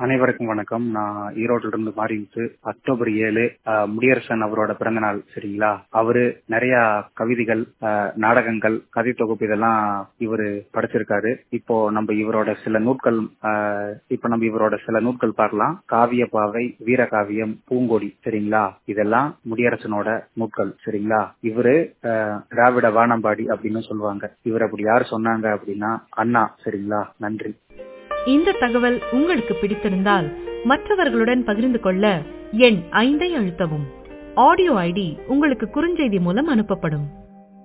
அனைவருக்கும் வணக்கம் நான் ஈரோட்டில இருந்து மாறிட்டு அக்டோபர் ஏழு அஹ், முடியரசன் அவரோட பிறந்த நாள் சரிங்களா அவரு நிறைய கவிதைகள் அஹ், நாடகங்கள் கதை தொகுப்பு இதெல்லாம் இவரு படைச்சிருக்காரு இப்போ நம்ம இவரோட சில நூட்கள் அஹ், இப்போ நம்ம இவரோட சில நூட்கள் பார்க்கலாம் காவிய பாவை வீரகாவியம் பூங்கொடி சரிங்களா இதெல்லாம் முடியரசனோட நூட்கள் சரிங்களா இவரு அஹ், திராவிட வானம்பாடி அப்படின்னு சொல்லுவாங்க இவர் அப்படி யார் சொன்னாங்க அப்படின்னா அண்ணா சரிங்களா நன்றி இந்த தகவல் உங்களுக்கு பிடித்திருந்தால் மற்றவர்களுடன் பகிர்ந்து கொள்ள எண் ஐந்தை அழுத்தவும் ஆடியோ ஐடி உங்களுக்கு குறுஞ்செய்தி மூலம் அனுப்பப்படும்